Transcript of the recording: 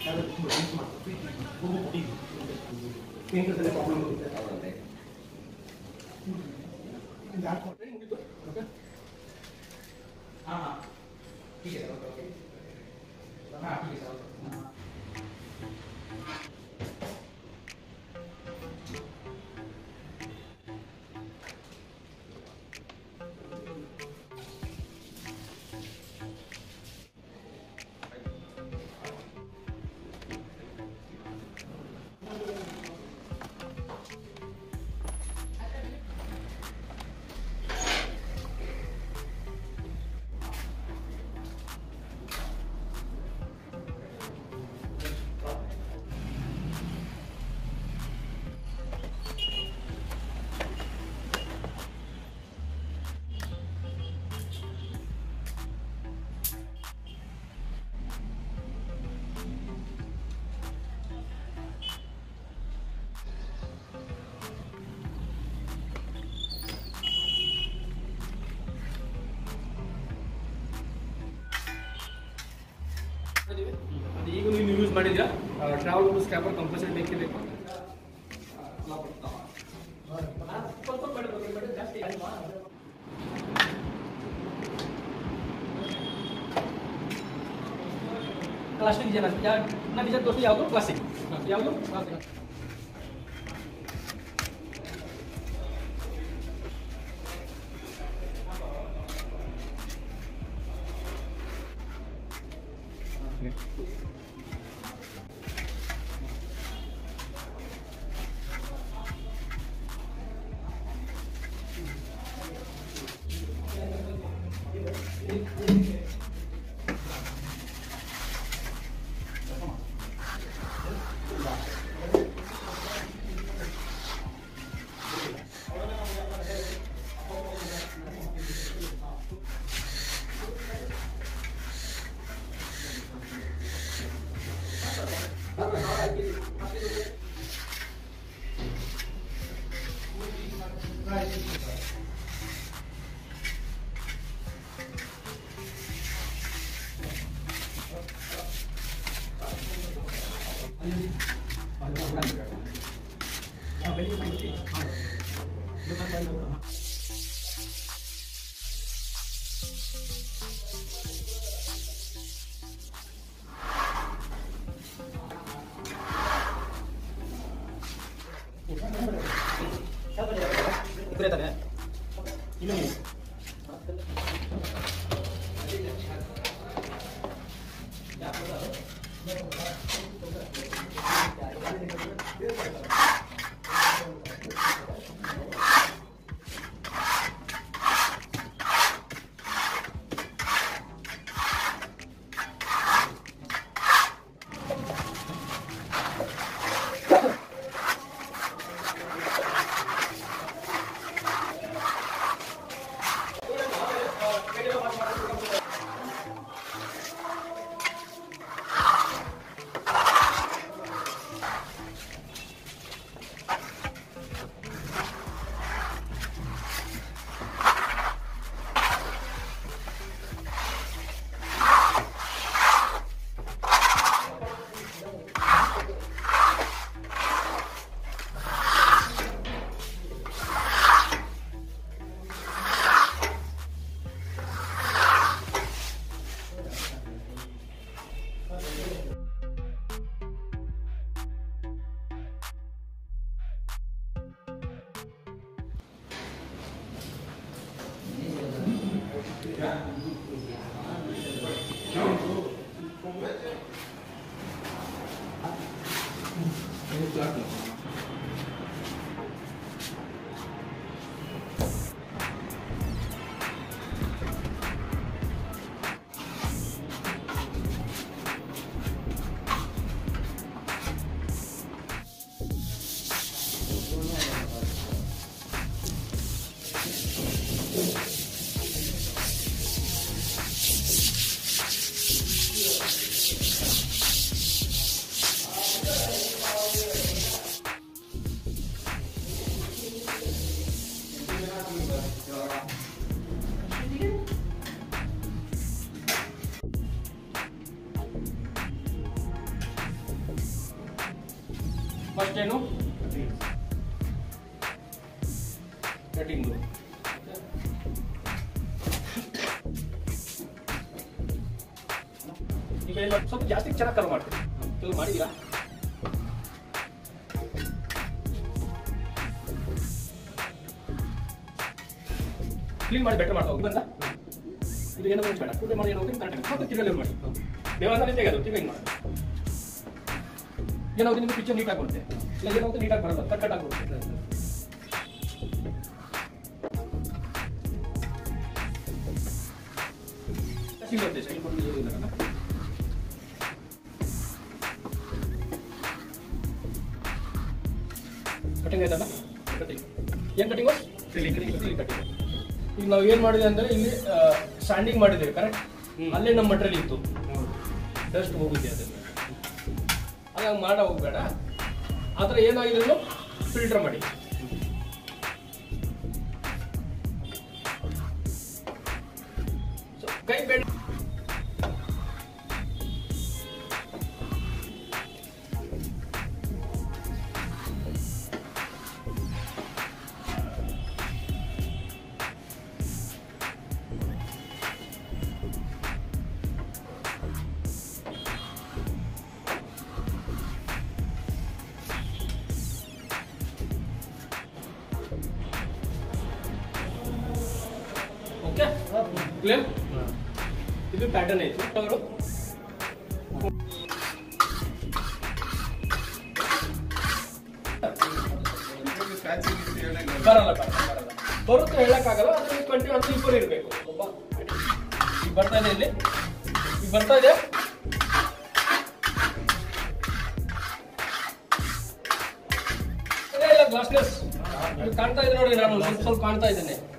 problem ಇರುತ್ತೆ ಹೌದಂತೆ ಇದು ಹಾಕ್ಕೊಟ್ರೆ ಮುಗೀತು ಓಕೆ ಹಾಂ ಹಾಂ ठीक है सर ओके ओके हाँ ठीक है सर ओके ಅದು ಈಗ ನೀವು ಯೂಸ್ ಮಾಡಿದ್ರಾ ಟ್ರಾವೆಲ್ ರೂಲ್ ಸ್ಕ್ಯಾಪರ್ ಕಂಪಲ್ಸರಿ ಬೇಕೇ ಬೇಕು ಕ್ಲಾಸಿಕ್ ಜನ ನನ್ನ ಡಿಸೈನ್ ತೋರಿಸಿ ಯಾವುದು ಕ್ಲಾಸಿಕ್ ಯಾವುದು ಕ್ಲಾಸಿಕ್ ತಾನೆ ಇನ್ನು ನೀವು ಫಸ್ಟ್ ಏನು ಕಟಿಂಗು ಈಗ ಏನು ಮಾಡಿ- ಸ್ವಲ್ಪ ಜಾಸ್ತಿ ಚೆನ್ನಾಗಿ ಕರ್ವ್ ಮಾಡ್ತೀವಿ ಕೆಲವು ಮಾಡಿದ್ದೀರಾ ಕ್ಲೀನ್ ಮಾಡಿ ಬೆಟರ್ ಮಾಡ್ತಾ ಹೋಗಿ ಬಂದ ಇದು ಏನೋ ಬೇಡ ಕೂಡೆ ಮಾಡಿ ಏನೋ ಹೋಗಿ ಕರೆಕ್ಟ್ ಮತ್ತೆ ತಿರುಗಲಿ ಮಾಡಿ ದೇವಸ್ಥಾನ ತೆಗೆದು ತಿರುಗಿ ಮಾಡಿ ಏನಾಗುತ್ತೆ ನಿಮ್ಗೆ ಪಿಕ್ಚರ್ ನೀಟಾಗಿ ಬರುತ್ತೆ ಇಲ್ಲ ಏನಾಗುತ್ತೆ ನೀಟಾಗಿ ಬರಲ್ಲ ಕಟ್ ಕಟ್ ಆಗಿಬಿಡುತ್ತೆ ಸಿಗುತ್ತೆ ಸ್ಟೈಲ್ ಕೊಟ್ಟು ಏನಿಲ್ಲ ಕಟಿಂಗ್ ಆಯ್ತಲ್ಲ ಕಟಿಂಗ್ ಏನು ಕಟಿಂಗ್ ಕಟಿಂಗ್ ಈಗ ನಾವು ಏನು ಮಾಡಿದೆ ಅಂದರೆ ಇಲ್ಲಿ ಸ್ಟ್ಯಾಂಡಿಂಗ್ ಮಾಡಿದ್ದೇವೆ ಕರೆಕ್ಟ್ ಅಲ್ಲೇ ನಮ್ಮ ಮಟ್ರಿಯಲ್ ಇತ್ತು ಡಸ್ಟ್ ಹೋಗುತ್ತೆ ಅದನ್ನು ಹಾಗಾಗಿ ಮಾಡ ಹೋಗ್ಬೇಡ ಆ ಥರ ಏನಾಗಿದ್ರು ಫಿಲ್ಟರ್ ಮಾಡಿ So, ಕೈ ಬೆಂಡ್ ಓಕೆ ಕ್ಲಿಯರ್ ಇದು ಪ್ಯಾಟರ್ನ್ ಐತಿ ಅವರು ಬರಲ್ಲ ಬರಲ್ಲ ಬರಲ್ಲ ಬರುತ್ತೆ ಹೇಳಕ್ಕಾಗಲ್ಲ ಅದ್ರ ಕಂಟಿನ್ಯೂ ಅಂತ ಇಬ್ಬರು ಇರಬೇಕು ಒಬ್ಬ ಈಗ ಬರ್ತಾ ಇದೆ ಇಲ್ಲಿ ಈಗ ಬರ್ತಾ ಇದೆ ಇಲ್ಲ, ಇಲ್ಲ ಗ್ಲಾಸ್ಲೆಸ್ ಕಾಣ್ತಾ ಇದೆ ನೋಡಿ ನಾನು ಸ್ವಲ್ಪ ಸ್ವಲ್ಪ ಕಾಣ್ತಾ ಇದ್ದೇನೆ